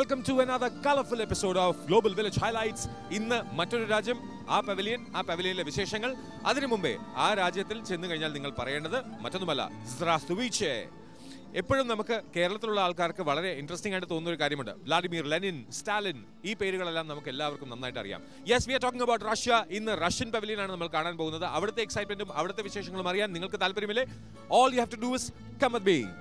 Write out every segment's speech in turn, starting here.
Welcome to another colourful episode of global village highlights ഇന്ന് മറ്റൊരു രാജ്യം ആ പവലിയൻ ആ പവലിയനിലെ വിശേഷങ്ങൾ അതിനു മുമ്പേ ആ രാജ്യത്തിൽ ചെന്ന് കഴിഞ്ഞാൽ നിങ്ങൾ പറയേണ്ടത് മറ്റൊന്നുമല്ല സ്രാസ്തുവീച്ചേ എപ്പോഴും നമുക്ക് കേരളത്തിലുള്ള ആൾക്കാർക്ക് വളരെ ഇൻട്രസ്റ്റിംഗ് ആയിട്ട് തോന്നുന്ന ഒരു കാര്യമുണ്ട് വ്ളാഡിമിർ ലെനിൻ സ്റ്റാലിൻ ഈ പേരുകളെല്ലാം നമുക്ക് എല്ലാവർക്കും നന്നായിട്ട് അറിയാം yes we are talking about Russia ഇന്ന് റഷ്യൻ പവലിയനാണ് നമ്മൾ കാണാൻ പോകുന്നത് അവിടുത്തെ എക്സൈറ്റ്മെന്റും അവിടുത്തെ വിശേഷങ്ങളും അറിയാൻ നിങ്ങൾക്ക് താല്പര്യമില്ലേ all you have to do is come with me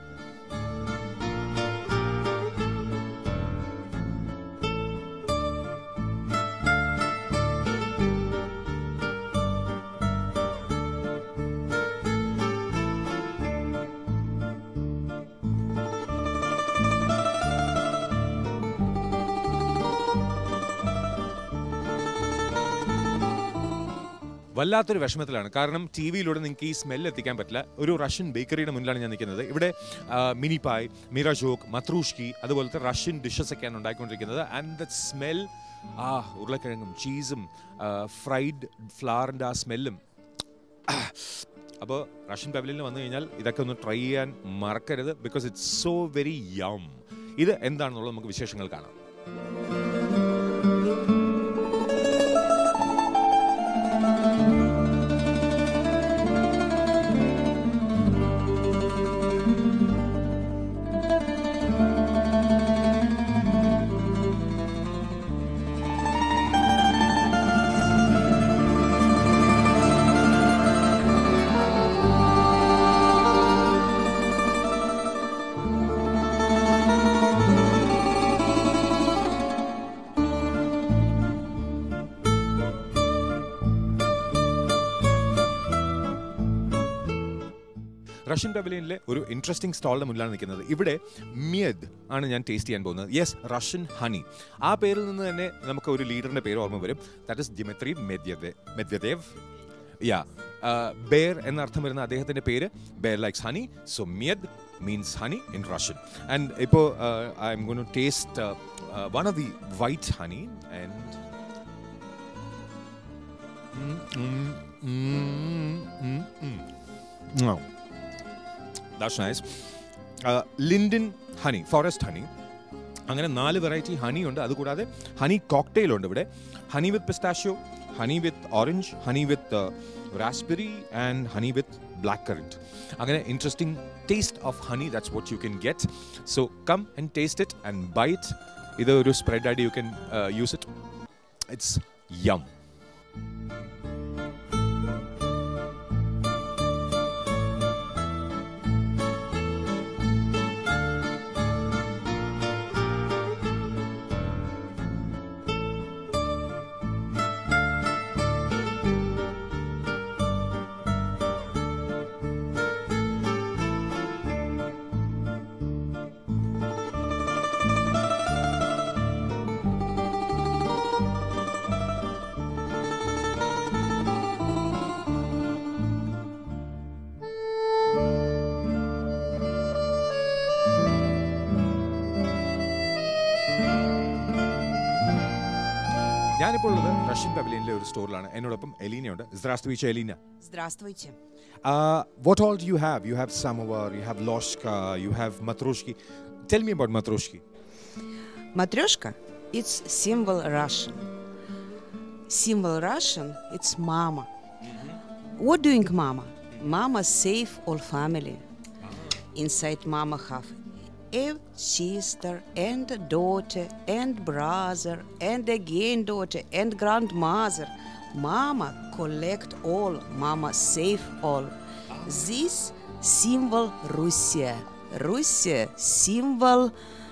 വല്ലാത്തൊരു വിഷമത്തിലാണ് കാരണം ടി വിയിലൂടെ നിങ്ങൾക്ക് ഈ സ്മെൽ എത്തിക്കാൻ പറ്റില്ല ഒരു റഷ്യൻ ബേക്കറിയുടെ മുന്നിലാണ് ഞാൻ നിൽക്കുന്നത് ഇവിടെ ആ, മിനി പായ് മിറജോക്ക് മത്രൂഷ്കി അതുപോലത്തെ റഷ്യൻ ഡിഷസ് ഒക്കെയാണ് ഉണ്ടാക്കിക്കൊണ്ടിരിക്കുന്നത് ആൻഡ് ദ സ്മെൽ ആ ഉരുളക്കിഴങ്ങും ചീസും ഫ്രൈഡ് ഫ്ലവറിൻ്റെ ആ സ്മെല്ലും അപ്പോൾ റഷ്യൻ പവലിയനിൽ വന്നു കഴിഞ്ഞാൽ ഇതൊക്കെ ഒന്ന് ട്രൈ ചെയ്യാൻ മറക്കരുത് ബിക്കോസ് ഇറ്റ്സ് സോ വെരി യം ഇത് എന്താണെന്നുള്ളത് നമുക്ക് വിശേഷങ്ങൾ കാണാം റഷ്യൻ പവലിയനിലെ ഒരു ഇൻട്രസ്റ്റിംഗ് സ്റ്റാളിന്റെ മുന്നിലാണ് നിൽക്കുന്നത് ഇവിടെ മിയദ് ആണ് ഞാൻ ടേസ്റ്റ് ചെയ്യാൻ പോകുന്നത് യെസ് റഷ്യൻ ഹണി ആ പേരിൽ നിന്ന് തന്നെ നമുക്ക് ഒരു ലീഡറിന്റെ പേര് ഓർമ്മ വരും ദാറ്റ് ഇസ് ദിമിത്രി മെദ്യദേ മെദ്യദേവ് യാ ബേർ എന്ന അർത്ഥം വരുന്ന അദ്ദേഹത്തിന്റെ പേര് ബേർ ലൈക്സ് ഹണി സോ മിയദ് means honey in Russian and ഇപ്പോൾ I'm gonna taste one of the white honey and No. That's nice linden honey forest honey അങ്ങനെ നാല് വെറൈറ്റി ഹണി ഉണ്ട് അതുകൂടാതെ ഹണി കോക്ടെയിൽ ഉണ്ട് ഇവിടെ honey with pistachio honey with orange honey with raspberry and honey with black currant അങ്ങനെ interesting taste of honey that's what you can get so come and taste it and bite ഇത് ഒരു spread ആയിട്ട് you can use it it's yum ഞാനിപ്പോൾ ഉള്ളത് Russian പവലിയനിലെ ഒരു സ്റ്റോറിലാണ് എന്നോടൊപ്പം എലീനയുണ്ട് Здравствуйте, Elena Здравствуйте. Uh, what all do you have? You have samovar, you have loshka, you have matroshki. Tell me about matroshki. Matryoshka, it's symbol Russian. Symbol Russian, it's mama. What doing mama? Mama save all family. Inside mama have a sister and a daughter and brother and again daughter and grandmother. Mama collect all, mama save all. This symbol Russia. Russia symbol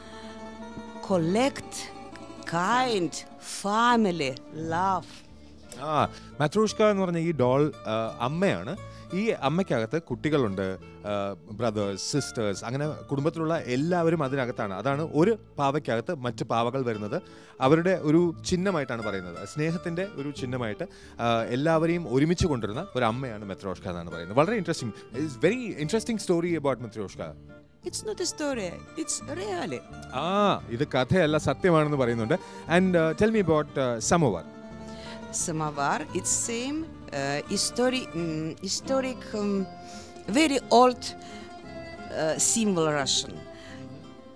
collect kind, family, love. ആ മാത്രോഷ്ക എന്ന് പറഞ്ഞ ഈ doll അമ്മയാണ് ഈ അമ്മയ്ക്കകത്ത് കുട്ടികളുണ്ട് brothers sisters അങ്ങനെ കുടുംബത്തിലുള്ള എല്ലാവരും അതിനകത്താണ് അതാണ് ഒരു പാവയ്ക്കകത്ത് മറ്റ് പാവകൾ വരുന്നത് അവരുടെ ഒരു ചിഹ്നമായിട്ടാണ് പറയുന്നത് സ്നേഹത്തിന്റെ ഒരു ചിഹ്നമായിട്ട് ആ, എല്ലാവരെയും ഒരുമിച്ച് കൊണ്ടുവരുന്ന ഒരു അമ്മയാണ് മെത്രോഷ്ക എന്നാണ് പറയുന്നത് വളരെ interesting it's very interesting story about matryoshka It's not a story, it's really. ആ ഇത് കഥയല്ല സത്യമാണെന്ന് പറയുന്നുണ്ട് and tell me about samovar Samovar, it's same uh, history, mm, historic, um, very old uh, symbol Russian.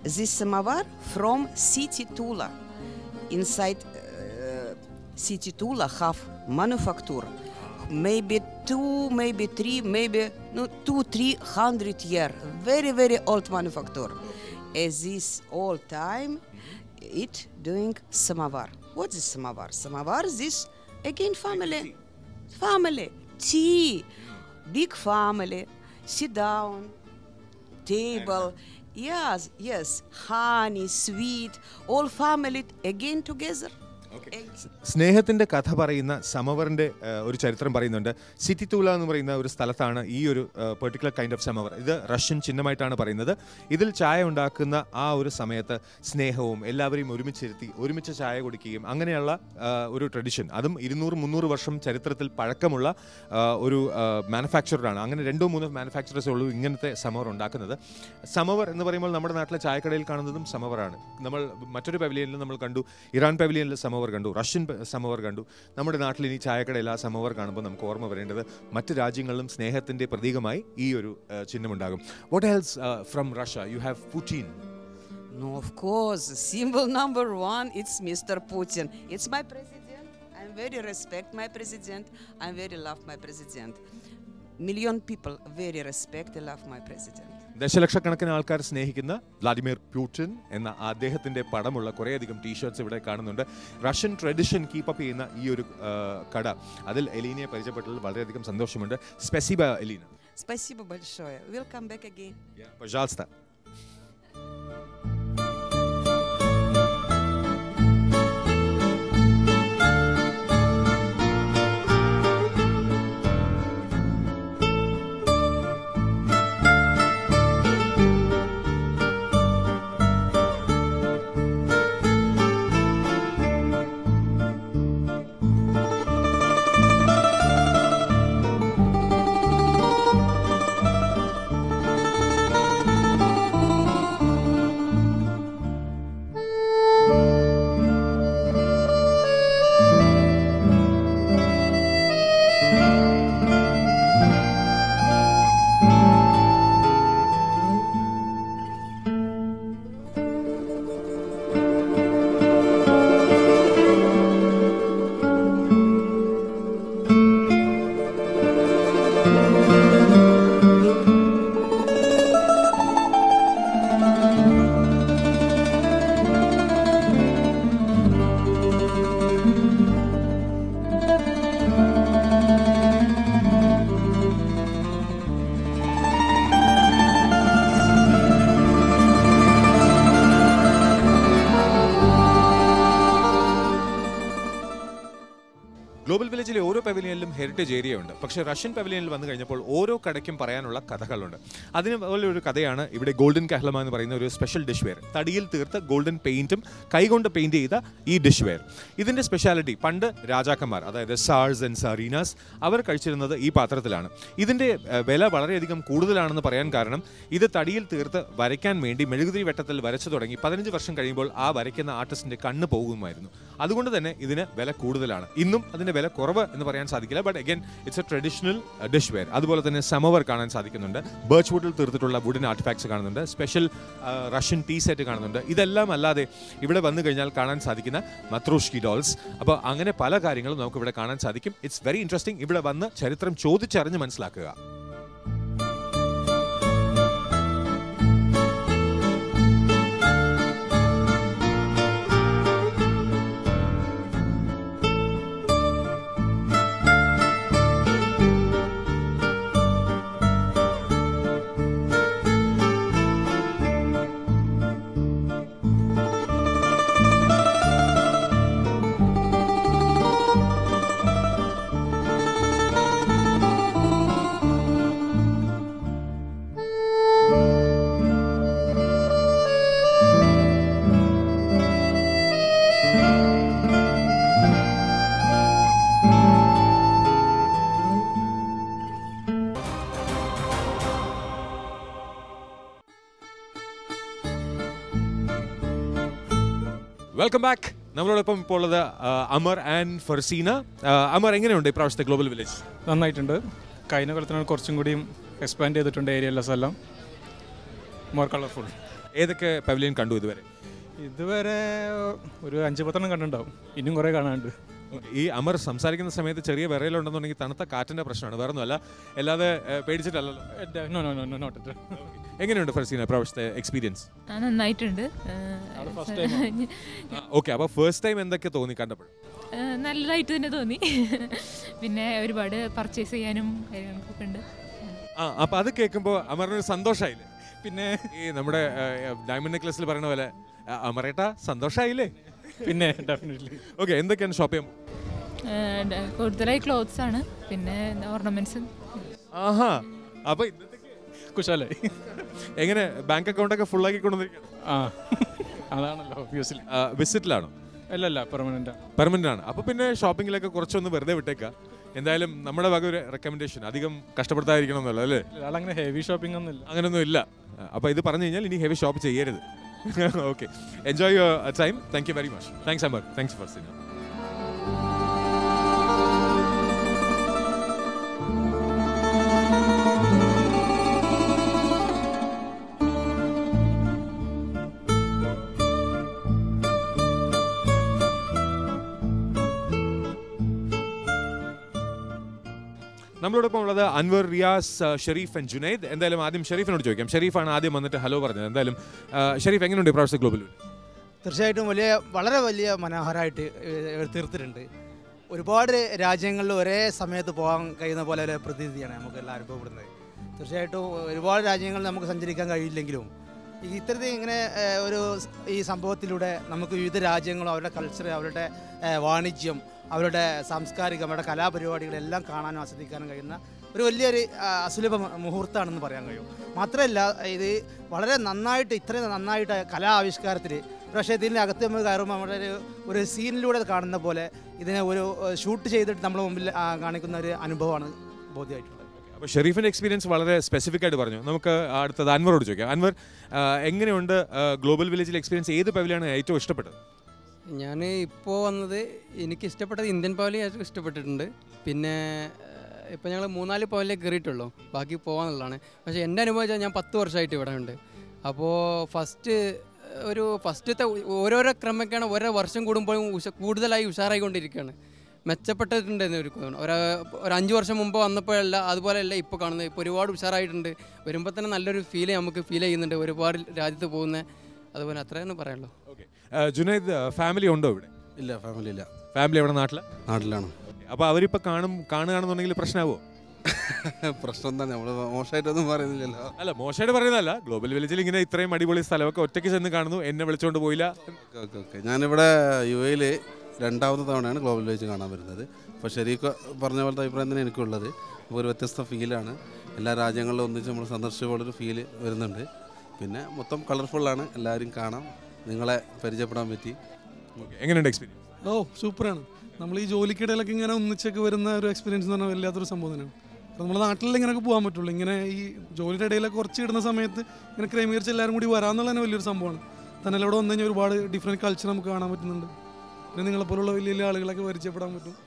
this samovar from city Tula. Inside uh, city Tula have manufacture. Maybe two, maybe three, maybe no two, three hundred year. Very, very old manufacture. As this all time, it doing samovar. What is samovar? Samovar this again family, family tea, big family. Sit down, table. Yes, yes, honey, sweet, all family again together. Again. സ്നേഹത്തിന്റെ കഥ പറയുന്ന സമവറിന്റെ ആ, ഒരു ചരിത്രം പറയുന്നുണ്ട് city തൂല എന്ന് പറയുന്ന ഒരു സ്ഥലത്താണ് ഈ ഒരു പെർട്ടിക്കുലർ കൈൻഡ് ഓഫ് സമവർ ഇത് റഷ്യൻ ചിഹ്നമായിട്ടാണ് പറയുന്നത് ഇതിൽ ചായ ഉണ്ടാക്കുന്ന ആ ഒരു സമയത്ത് സ്നേഹവും എല്ലാവരെയും ഒരുമിച്ചിരുത്തി ഒരുമിച്ച് ചായ കുടിക്കുകയും അങ്ങനെയുള്ള ആ, ഒരു ട്രഡിഷൻ അതും ഇരുന്നൂറ് മുന്നൂറ് വർഷം ചരിത്രത്തിൽ പഴക്കമുള്ള ആ, ഒരു മാനുഫാക്ചറാണ് അങ്ങനെ രണ്ടോ മൂന്നോ മാനുഫാക്ചറേഴ്സേ ഉള്ളൂ ഇങ്ങനത്തെ സമവർ ഉണ്ടാക്കുന്നത് സമവർ എന്ന് പറയുമ്പോൾ നമ്മുടെ നാട്ടിലെ ചായക്കടയിൽ കാണുന്നതും സമവറാണ് നമ്മൾ മറ്റൊരു പവലിയനിൽ നമ്മൾ കണ്ടു ഇറാൻ പവലിയനിൽ സമവർ കണ്ടു റഷ്യൻ പ- സമവർ കണ്ടു നമ്മുടെ നാട്ടിൽ ഇനി ചായക്കടയിൽ ആ സമവർ കാണുമ്പോൾ നമുക്ക് ഓർമ്മ വരേണ്ടത് മറ്റ് രാജ്യങ്ങളിലും സ്നേഹത്തിന്റെ പ്രതീകമായി ഈ ഒരു ആ, ചിഹ്നമുണ്ടാകും what else from Russia you have Putin No, of course. Symbol number one, it's Mr. Putin. It's my president. I'm very respect my president. I'm very love my president. Million people very respect and love my president. ദശലക്ഷക്കണക്കിന് ആൾക്കാർ സ്നേഹിക്കുന്ന Vladimir പ്യൂട്ടിൻ എന്ന അദ്ദേഹത്തിന്റെ പടമുള്ള കുറേയധികം T-shirts ഇവിടെ കാണുന്നുണ്ട് Russian tradition keep up ചെയ്യുന്ന ഈ ഒരു ആ, കട അതിൽ എലീനയെ പരിചയപ്പെട്ടതിൽ വളരെയധികം സന്തോഷമുണ്ട് സ്പെസിബ Elena Спасибо большое. We'll come back again. Пожалуйста. Global വില്ലേജിലെ ഓരോ പവലിയനിലും ഹെറിറ്റേജ് ഏരിയ ഉണ്ട് പക്ഷേ റഷ്യൻ പവലിയനിൽ വന്നു കഴിഞ്ഞപ്പോൾ ഓരോ കടയ്ക്കും പറയാനുള്ള കഥകളുണ്ട് അതിന് പോലെ ഒരു കഥയാണ് ഇവിടെ ഗോൾഡൻ കഹ്ലമ എന്ന് പറയുന്ന ഒരു സ്പെഷ്യൽ ഡിഷ് വെയർ തടിയിൽ തീർത്ത ഗോൾഡൻ പെയിന്റും കൈകൊണ്ട് പെയിന്റ് ചെയ്ത ഈ ഡിഷ് വെയർ ഇതിന്റെ സ്പെഷ്യാലിറ്റി പണ്ട് രാജാക്കന്മാർ അതായത് സാർസ് ആൻഡ് സാറീനാസ് അവർ കഴിച്ചിരുന്നത് ഈ പാത്രത്തിലാണ് ഇതിന്റെ ഏഹ്, വില വളരെയധികം കൂടുതലാണെന്ന് പറയാൻ കാരണം ഇത് തടിയിൽ തീർത്ത് വരയ്ക്കാൻ വേണ്ടി മെഴുകുതിരി വെട്ടത്തിൽ വരച്ചു തുടങ്ങി പതിനഞ്ച് വർഷം കഴിയുമ്പോൾ ആ വരയ്ക്കുന്ന ആർട്ടിസ്റ്റിന്റെ കണ്ണ് പോകുമായിരുന്നു അതുകൊണ്ട് തന്നെ ഇതിന് വില കൂടുതലാണ് ഇന്നും അതിന്റെ വില കുറവ് എന്ന് പറയാൻ സാധിക്കില്ല but again it's a traditional dish where അതുപോലെ തന്നെ സമവർ കാണാൻ സാധിക്കുന്നുണ്ട് ബേർച്ച് വുഡിൽ തീർത്തിട്ടുള്ള വുഡൻ ആർട്ടിഫാക്ട്സ് കാണുന്നുണ്ട് സ്പെഷ്യൽ റഷ്യൻ ടീ സെറ്റ് കാണുന്നുണ്ട് ഇതെല്ലാം അല്ലാതെ ഇവിടെ വന്നു കഴിഞ്ഞാൽ കാണാൻ സാധിക്കുന്ന മത്രോഷ്കി ഡോൾസ് അപ്പോൾ അങ്ങനെ പല കാര്യങ്ങളും നമുക്ക് ഇവിടെ കാണാൻ സാധിക്കും ഇറ്റ്സ് വെരി ഇൻട്രസ്റ്റിംഗ് ഇവിടെ വന്ന് ചരിത്രം ചോദിച്ചറിഞ്ഞ് മനസ്സിലാക്കുക വെൽക്കം ബാക്ക് നമ്മളോടൊപ്പം ഇപ്പോൾ ഉള്ളത് ആ, അമർ ആൻഡ് ഫർസീന ആ, അമർ എങ്ങനെയുണ്ട് ഇപ്രാവശ്യത്തെ ഗ്ലോബൽ വില്ലേജ് നന്നായിട്ടുണ്ട് കഴിഞ്ഞ കൊല്ലത്തിനാണ് കുറച്ചും കൂടിയും എക്സ്പാൻഡ് ചെയ്തിട്ടുണ്ട് ഏരിയ എല്ലാം മോർ കളർഫുൾ ഏതൊക്കെ പവലിയൻ കണ്ടു ഇതുവരെ ഇതുവരെ ഒരു അഞ്ച് പത്തെണ്ണം കണ്ടിട്ടുണ്ടാവും ഇനിയും കുറേ കാണാനുണ്ട് ഈ അമർ സംസാരിക്കുന്ന സമയത്ത് ചെറിയ വിറയലുണ്ടെന്നുണ്ടെങ്കിൽ തണുത്ത കാറ്റിന്റെ പ്രശ്നമാണ് വേറെ ഒന്നുമല്ല അല്ലാതെ ഏഹ്, പേടിച്ചിട്ടല്ലല്ലോ no no no not it എങ്ങനെയുണ്ട് ഫർസീന പ്രാവശ്യത്തെ എക്സ്പീരിയൻസ് ആ, നന്നായിട്ടുണ്ട് അത് first time ഓക്കെ അപ്പോൾ ഫസ്റ്റ് ടൈം എന്തൊക്കെ തോന്നി കണ്ടപ്പോൾ ആ, നല്ലതായിട്ട് തന്നെ തോന്നി പിന്നെ ഒരുപാട് പർച്ചേസ് ചെയ്യാനും കാര്യങ്ങൾക്കൊക്കെ ഉണ്ട് ആ അപ്പോൾ അത് കേൾക്കുമ്പോൾ അമറിനൊരു സന്തോഷമായില്ലേ പിന്നെ ഈ നമ്മുടെ ഡയമണ്ട് നെക്ലസിൽ പറയുന്ന പോലെ "ആ, അമറേട്ടാ സന്തോഷമായില്ലേ പിന്നെ ഡെഫിനറ്റ്ലി ഓക്കെ എന്തൊക്കെയാണ് ഷോപ്പ് ചെയ്യാൻ ആ, ഡ- കൂടുതലായി ക്ലോത്ത്സ് ആണ് പിന്നെ ഓർണമെന്റ്സ് ആഹാ അപ്പൊ ഇന്നത്തെ കുശാലായി എങ്ങനെ ബാങ്ക് അക്കൗണ്ട് ഒക്കെ ഫുൾ ആക്കി കൊണ്ടുവന്നിരിക്കുകയാണ് ആ അതാണല്ലോ ഒബ്വിയസ്ലി വിസിറ്റിലാണോ അല്ല അല്ല പെർമനൻ്റ് പെർമനന്റ് ആണ് അപ്പൊ പിന്നെ ഷോപ്പിങ്ങിലൊക്കെ കുറച്ചൊന്ന് വെറുതെ വിട്ടേക്കാം എന്തായാലും നമ്മുടെ വക ഒരു റെക്കമെൻഡേഷൻ അധികം കഷ്ടപ്പെടുത്താതിരിക്കണം എന്നല്ലോ അല്ലേ ആളങ്ങനെ ഹെവി ഷോപ്പിംഗ് ഒന്നും ഇല്ല അങ്ങനൊന്നും ഇല്ല അപ്പൊ ഇത് പറഞ്ഞു കഴിഞ്ഞാൽ ഇനി ഹെവി ഷോപ്പ് ചെയ്യരുത് okay enjoy your time thank you very much thanks Amar thanks Farseena നമ്മളോടൊപ്പം ഉള്ളത് അൻവർ റിയാസ് ആ, ഷെരീഫ് ആൻഡ് ജുനൈദ് എന്തായാലും ആദ്യം ഷെരീഫിനോട് ചോദിക്കാം ഷെരീഫാണ് ആദ്യം വന്നിട്ട് ഹലോ പറഞ്ഞത് എന്തായാലും ആ, ഷെരീഫ് എങ്ങനെയുണ്ട് ഇപ്രാവശ്യത്തെ ഗ്ലോബൽ തീർച്ചയായിട്ടും വലിയ വളരെ വലിയ മനോഹരമായിട്ട് ഏഹ് തീർത്തിട്ടുണ്ട് ഒരുപാട് രാജ്യങ്ങളിൽ ഒരേ സമയത്ത് പോകാൻ കഴിയുന്ന പോലെ ഒരു പ്രതീതിയാണ് നമുക്ക് എല്ലാം അനുഭവപ്പെടുന്നത് തീർച്ചയായിട്ടും ഒരുപാട് രാജ്യങ്ങളിൽ നമുക്ക് സഞ്ചരിക്കാൻ കഴിയില്ലെങ്കിലും ഈ ഇത്തരത്തിൽ ഇങ്ങനെ ഏഹ്, ഒരു സ് ഈ സംഭവത്തിലൂടെ നമുക്ക് വിവിധ രാജ്യങ്ങളും അവരുടെ കൾച്ചർ അവരുടെ ഏഹ്, വാണിജ്യം അവരുടെ സാംസ്കാരികം അവരുടെ കലാപരിപാടികളെല്ലാം കാണാനും ആസ്വദിക്കാനും കഴിയുന്ന ഒരു വലിയൊരു ആ, അസുലഭ മുഹൂർത്തമാണെന്ന് പറയാൻ കഴിയും മാത്രമല്ല ഇത് വളരെ നന്നായിട്ട് ഇത്രയും നന്നായിട്ട് കലാ ആവിഷ്കാരത്തിൽ പക്ഷേ ഇതിൻ്റെ അകത്ത് നമ്മൾ കയറുമ്പോൾ നമ്മുടെ ഒരു ഒരു സീനിലൂടെ കാണുന്ന പോലെ ഇതിനെ ഒരു ഷൂട്ട് ചെയ്തിട്ട് നമ്മുടെ മുമ്പിൽ ആ, കാണിക്കുന്ന ഒരു അനുഭവമാണ് ബോധ്യമായിട്ടുള്ളത് അപ്പോൾ ഷെരീഫിന്റെ എക്സ്പീരിയൻസ് വളരെ സ്പെസിഫിക് ആയിട്ട് പറഞ്ഞു നമുക്ക് അടുത്തത് അൻവറോട് ചോദിക്കാം അൻവർ ആ, എങ്ങനെയുണ്ട് ഗ്ലോബൽ വില്ലേജിലെ എക്സ്പീരിയൻസ് ഏത് പവലിയാണ് ഏറ്റവും ഇഷ്ടപ്പെട്ടത് ഞാൻ ഇപ്പോൾ വന്നത് എനിക്ക് ഇഷ്ടപ്പെട്ടത് ഇന്ത്യൻ പവലി ഏറ്റവും ഇഷ്ടപ്പെട്ടിട്ടുണ്ട് പിന്നെ ഇപ്പോൾ ഞങ്ങൾ മൂന്നാല് പവലിലേക്ക് കയറിയിട്ടുള്ളൂ ബാക്കി പോകാന്നുള്ളതാണ് പക്ഷേ എൻ്റെ അനുഭവം വെച്ചാൽ ഞാൻ പത്ത് വർഷമായിട്ട് ഇവിടെ ഉണ്ട് അപ്പോൾ ഫസ്റ്റ് ഒരു ഫസ്റ്റത്തെ ഓരോരോ ക്രമക്കാണ് ഓരോ വർഷം കൂടുമ്പോഴും ഉഷ കൂടുതലായി ഉഷാറായിക്കൊണ്ടിരിക്കുകയാണ് മെച്ചപ്പെട്ടിട്ടുണ്ടെന്ന് ഒരു തോന്നുന്നു ഒരു ഒരു അഞ്ച് വർഷം മുമ്പ് വന്നപ്പോഴല്ല അതുപോലെയല്ല ഇപ്പോൾ കാണുന്നത് ഇപ്പോൾ ഒരുപാട് ഉഷാറായിട്ടുണ്ട് വരുമ്പോൾ തന്നെ നല്ലൊരു ഫീൽ നമുക്ക് ഫീൽ ചെയ്യുന്നുണ്ട് ഒരുപാട് രാജ്യത്ത് പോകുന്ന അതുപോലെ അത്രയൊന്നും പറയാനുള്ളൂ ഓക്കെ ജുനൈദ് ഫാമിലി ഉണ്ടോ ഇവിടെ ഇല്ല ഫാമിലി ഇല്ല ഫാമിലി എവിടെ നാട്ടിൽ നാട്ടിലാണ് അപ്പോൾ അവരിപ്പോൾ കാണും കാണുകയാണെന്നുണ്ടെങ്കിൽ പ്രശ്നമാവോ പ്രശ്നം എന്താ നമ്മൾ മോശമായിട്ടൊന്നും പറയുന്നില്ലല്ലോ അല്ല മോശമായിട്ട് പറയുന്നതല്ല ഗ്ലോബൽ വില്ലേജിൽ ഇങ്ങനെ ഇത്രയും അടിപൊളി സ്ഥലമൊക്കെ ഒറ്റയ്ക്ക് ചെന്ന് കാണുന്നു എന്നെ വിളിച്ചുകൊണ്ട് പോയില്ല ഓക്കെ ഓക്കെ ഓക്കെ ഞാനിവിടെ യു എയിൽ രണ്ടാമത്തെ തവണയാണ് ഗ്ലോബൽ വില്ലേജ് കാണാൻ വരുന്നത് അപ്പോൾ ശരിക്കും പറഞ്ഞ പോലത്തെ അഭിപ്രായം തന്നെ എനിക്കുള്ളത് അപ്പോൾ ഒരു വ്യത്യസ്ത ഫീലാണ് എല്ലാ രാജ്യങ്ങളിലും ഒന്നിച്ച് നമ്മൾ സന്ദർശിച്ച പോലൊരു ഫീല് വരുന്നുണ്ട് പിന്നെ മൊത്തം കളർഫുള്ളാണ് എല്ലാവരും കാണാം നിങ്ങളെ പരിചയപ്പെടാൻ പറ്റി ഓക്കെ എങ്ങനെയുണ്ട് എക്സ്പീരിയൻസ് ഓ സൂപ്പറാണ് നമ്മൾ ഈ ജോലിക്കിടയിലൊക്കെ ഇങ്ങനെ ഒന്നിച്ചൊക്കെ വരുന്ന ഒരു എക്സ്പീരിയൻസ് എന്ന് പറഞ്ഞാൽ വല്ലാത്തൊരു സംഭവം തന്നെയാണ് അപ്പോൾ നമ്മുടെ നാട്ടിൽ ഇങ്ങനെയൊക്കെ പോകാൻ പറ്റുള്ളൂ ഇങ്ങനെ ഈ ജോലിയുടെ ഇടയിലൊക്കെ കുറച്ച് ഇടുന്ന സമയത്ത് ഇങ്ങനെ ക്രമീകരിച്ച് എല്ലാവരും കൂടി വരാമെന്നുള്ള തന്നെ വലിയൊരു സംഭവമാണ് തന്നെ ഇവിടെ വന്നു കഴിഞ്ഞാൽ ഒരുപാട് ഡിഫറെൻറ്റ് കൾച്ചർ നമുക്ക് കാണാൻ പറ്റുന്നുണ്ട് പിന്നെ നിങ്ങളെപ്പോലുള്ള വലിയ വലിയ ആളുകളൊക്കെ പരിചയപ്പെടാൻ പറ്റും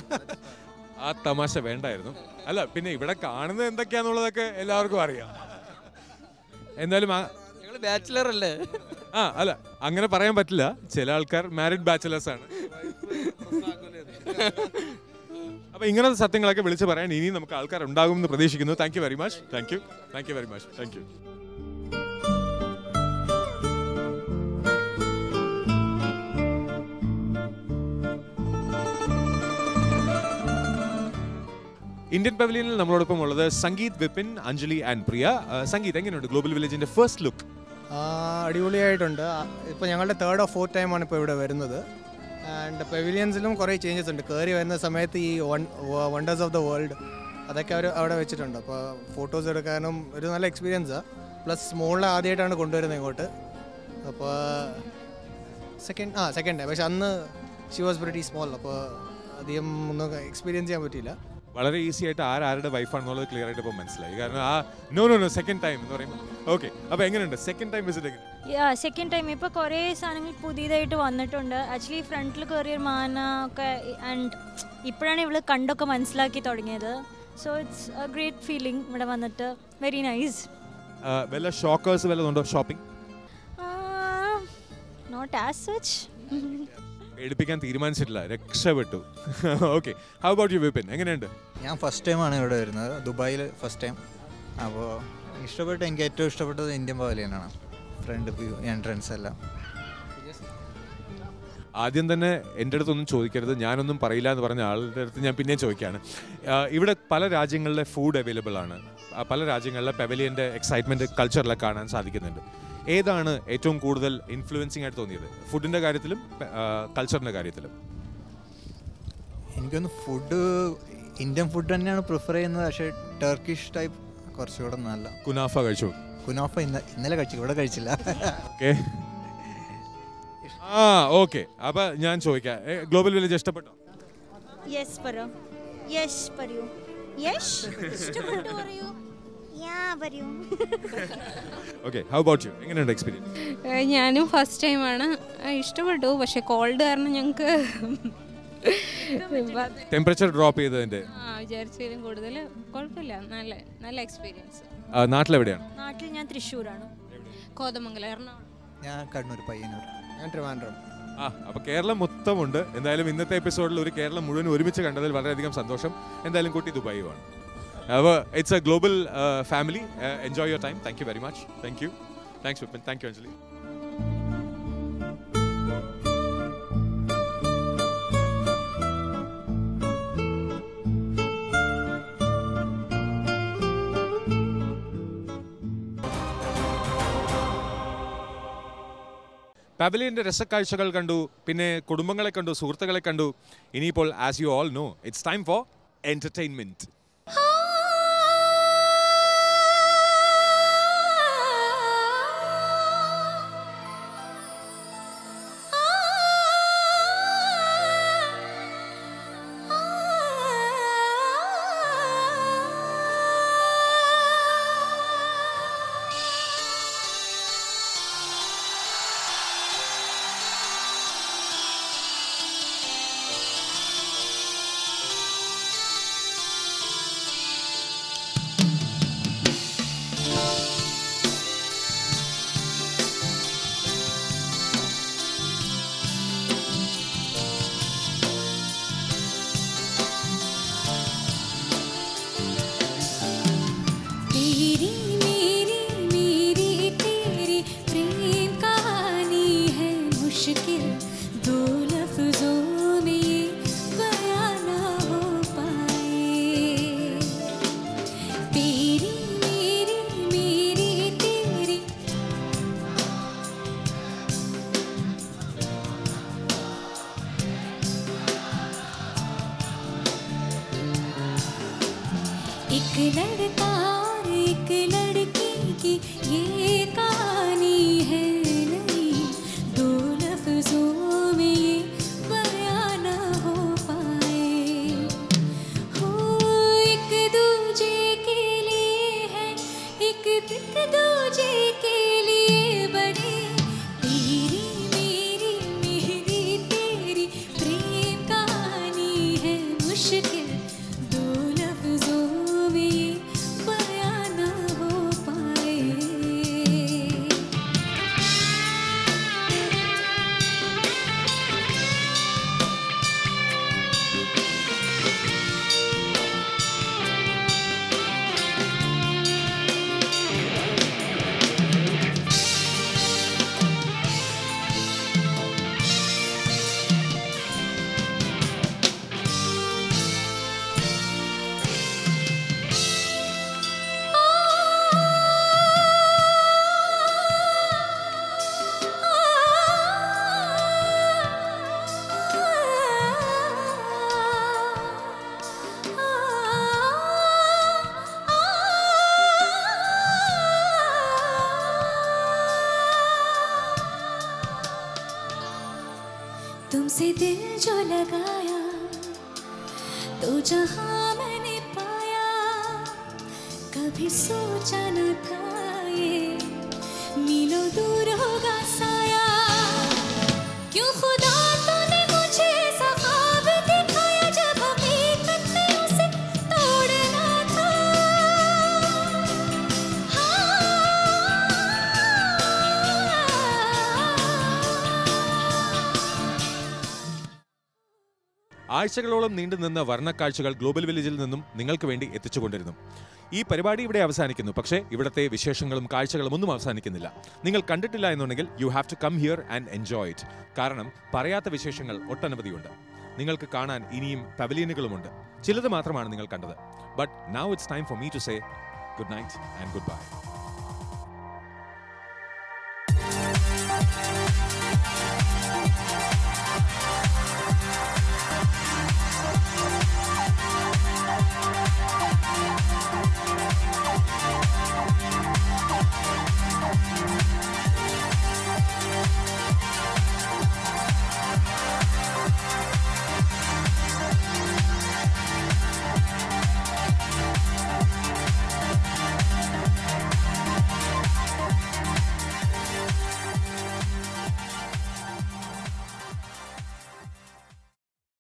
ആ തമാശ വേണ്ടായിരുന്നു അല്ല പിന്നെ ഇവിടെ കാണുന്നത് എന്തൊക്കെയാന്നുള്ളതൊക്കെ എല്ലാവർക്കും അറിയാം എന്തായാലും ആ- ഞങ്ങൾ ബാച്ചിലർ അല്ലേ ആ അല്ല അങ്ങനെ പറയാൻ പറ്റില്ല ചില ആൾക്കാർ മാരിഡ് ബാച്ചിലേഴ്സ് ആണ് അപ്പൊ ഇങ്ങനത്തെ സത്യങ്ങളൊക്കെ വിളിച്ച് പറയാൻ ഇനിയും നമുക്ക് ആൾക്കാർ ഉണ്ടാകും എന്ന് പ്രതീക്ഷിക്കുന്നു thank you very much thank you thank you very much thank you Indian പവലിയനിൽ നമ്മളോടൊപ്പം ഉള്ളത് സംഗീത് വിപിൻ അഞ്ജലി ആൻഡ് പ്രിയ ആ, സംഗീത് എങ്ങനെയുണ്ട് ഗ്ലോബൽ വില്ലേജിന്റെ ഫസ്റ്റ് ലുക്ക് ആ, അടിപൊളിയായിട്ടുണ്ട് ഇപ്പോൾ ഞങ്ങളുടെ തേർഡ് ഓർ ഫോർത്ത് ടൈമാണ് ഇപ്പോൾ ഇവിടെ വരുന്നത് ആൻഡ് പെവിലിയൻസിലും കുറേ ചേഞ്ചസ് ഉണ്ട് കയറി വരുന്ന സമയത്ത് ഈ one wonders of the world അതൊക്കെ അവർ അവിടെ വെച്ചിട്ടുണ്ട് അപ്പോൾ ഫോട്ടോസ് എടുക്കാനും ഒരു നല്ല എക്സ്പീരിയൻസാണ് പ്ലസ് മോളിൽ ആദ്യമായിട്ടാണ് കൊണ്ടുവരുന്നത് ഇങ്ങോട്ട് അപ്പോൾ സെക്കൻഡ് ആ സെക്കൻഡ് പക്ഷെ അന്ന് ഷി വാസ് വെരി സ്മോൾ അപ്പോൾ അധികം ഒന്നും എക്സ്പീരിയൻസ് ചെയ്യാൻ പറ്റിയില്ല വളരെ ഈസി ആയിട്ട് ആരാരുടെ വൈഫാണെന്നുള്ളത് ക്ലിയർ ആയിട്ട് ഇപ്പോൾ മനസ്സിലായി കാരണം ആ no no no second time എന്ന് പറയുമ്പോൾ ഓക്കെ അപ്പോൾ എങ്ങനെയുണ്ട് സെക്കൻഡ് ടൈം വിസിറ്റ് എങ്ങനെ യാ സെക്കൻഡ് ടൈം ഇപ്പോൾ കുറേ സാധനങ്ങൾ പുതിയതായിട്ട് വന്നിട്ടുണ്ട് ആക്ച്വലി ഫ്രണ്ടിൽ കയറിയ മാന ഒക്കെ ആൻഡ് ഇപ്പോഴാണ് ഇവള് കണ്ടൊക്കെ മനസ്സിലാക്കി തുടങ്ങിയത് so it's a great feeling ഇവിടെ വന്നിട്ട് വെരി നൈസ് വല്ല ഷോക്കേഴ്സ് വല്ലതുണ്ടോ ഷോപ്പിംഗ് നോട്ട് ആസ് സച്ച് എടുപ്പിക്കാൻ തീരുമാനിച്ചിട്ടില്ല രക്ഷപ്പെട്ടു okay how about you Vipin എങ്ങനെയുണ്ട് ഞാൻ ഫസ്റ്റ് ടൈമാണ് ഇവിടെ വരുന്നത് ദുബായിൽ ഫസ്റ്റ് ടൈം അപ്പോൾ ഇഷ്ടപ്പെട്ട എനിക്ക് ഏറ്റവും ഇഷ്ടപ്പെട്ടത് ഇന്ത്യൻ പവലിയനാണ് ഫ്രണ്ട് വ്യൂ എൻട്രൻസ് എല്ലാം ആദ്യം തന്നെ എൻ്റെ അടുത്തൊന്നും ചോദിക്കരുത് ഞാനൊന്നും പറയില്ല എന്ന് പറഞ്ഞ ആളുടെ അടുത്ത് ഞാൻ പിന്നെയും ചോദിക്കുകയാണ് ആ, ഇവിടെ പല രാജ്യങ്ങളിലെ ഫുഡ് അവൈലബിൾ ആണ് ആ, പല രാജ്യങ്ങളിലെ പെവലിയൻ്റെ എക്സൈറ്റ്മെൻറ്റ് കൾച്ചറിലൊക്കെ കാണാൻ സാധിക്കുന്നുണ്ട് ഏതാണ് ഏറ്റവും കൂടുതൽ ഇൻഫ്ലുവൻസിങ് ആയിട്ട് തോന്നിയത് ഫുഡിൻ്റെ കാര്യത്തിലും കൾച്ചറിൻ്റെ കാര്യത്തിലും എനിക്കൊന്ന് ഫുഡ് ഇന്ത്യൻ ഫുഡ് തന്നെയാണ് പ്രിഫർ ചെയ്യുന്നത് പക്ഷേ ടർക്കിഷ് ടൈപ്പ് കുറച്ചുകൂടെ നല്ല കുനാഫ കഴിച്ചു കുനാഫ ഇന്ന ഇന്നലെ കഴിച്ചു ഇവിടെ കഴിച്ചില്ല ഓക്കെ ആ ഓക്കെ അപ്പൊ ഞാൻ ചോദിക്കാം ഗ്ലോബൽ വില്ലേജ് ഇഷ്ടപ്പെട്ടോ യെസ് പറയൂ യെസ് പറയൂ യെസ് ഇഷ്ടപ്പെട്ടു പറയൂ യാ പറയൂ ഓക്കെ ഹൗ അബൌട്ട് യു എങ്ങനെയുണ്ട് എക്സ്പീരിയൻസ് ഏഹ് ഞാനും ഫസ്റ്റ് ടൈമാണ് ഇഷ്ടപ്പെട്ടു പക്ഷെ കോൾഡ് കാരണം ഞങ്ങൾക്ക് ടെമ്പറേച്ചർ ഡ്രോപ്പ് ചെയ്തതിന്റെ ആ വിചാരിച്ചതിലും കൂടുതൽ കുഴപ്പമില്ല നല്ല നല്ല എക്സ്പീരിയൻസ് ആ, നാട്ടിലെവിടെയാണ് നാട്ടിൽ ഞാൻ തൃശ്ശൂരാണ് കോതമംഗലം എറണാകുളം ഞാൻ കണ്ണൂർ പയ്യന്നൂർ ഞാൻ ട്രിവാൻഡ്രം ആ അപ്പൊ കേരളം മൊത്തമുണ്ട് എന്തായാലും ഇന്നത്തെ എപ്പിസോഡിൽ ഒരു കേരളം മുഴുവൻ ഒരുമിച്ച് കണ്ടതിൽ വളരെയധികം സന്തോഷം എന്തായാലും കുട്ടി ദുബായുമാണ് അപ്പോൾ it's a global family enjoy your time thank you very much thank you thanks Vipin thank you Anjali പവലിയന്റെ രസക്കാഴ്ചകൾ കണ്ടു പിന്നെ കുടുംബങ്ങളെ കണ്ടു സുഹൃത്തുക്കളെ കണ്ടു ഇനിയിപ്പോൾ as you all know it's time for entertainment तेरी मेरी मेरी तेरी प्रेम कहानी है मुश्किल दो लफ्जों में ये बयां ना हो पाए तेरी मेरी मेरी तेरी एक लड़का और एक लड़की की ये कहानी है नहीं दो लफ्जों में ये बयां ना हो पाए हो एक दूजे के लिए है एक दिक दूजे के लिए बने तेरी मेरी मेरी तेरी प्रेम कहानी है मुश्किल दो लफ्जों में ये बयां ना हो पाए तुमसे दिल जो लगाया तो जहां मैंने पाया कभी सोचा न था ये मीलों दूर होगा साया क्यों खुदा तूने मुझे ऐसा ख्वाब दिखाया जब हकीकत में उसे तोड़ना था हाँ ആഴ്ചകളോളം നീണ്ടുനിന്ന വർണ്ണക്കാഴ്ചകൾ ഗ്ലോബൽ വില്ലേജിൽ നിന്നും നിങ്ങൾക്ക് വേണ്ടി എത്തിച്ചുകൊണ്ടിരുന്നു ഈ പരിപാടി ഇവിടെ അവസാനിക്കുന്നു പക്ഷേ ഇവിടുത്തെ വിശേഷങ്ങളും കാഴ്ചകളും ഒന്നും അവസാനിക്കുന്നില്ല നിങ്ങൾ കണ്ടിട്ടില്ല എന്നുണ്ടെങ്കിൽ you have to come here and enjoy it കാരണം പറയാത്ത വിശേഷങ്ങൾ ഒട്ടനവധിയുണ്ട് നിങ്ങൾക്ക് കാണാൻ ഇനിയും പവലിയനുകളുമുണ്ട് ചിലത് മാത്രമാണ് നിങ്ങൾ കണ്ടത് but now it's time for me to say good night and goodbye Thank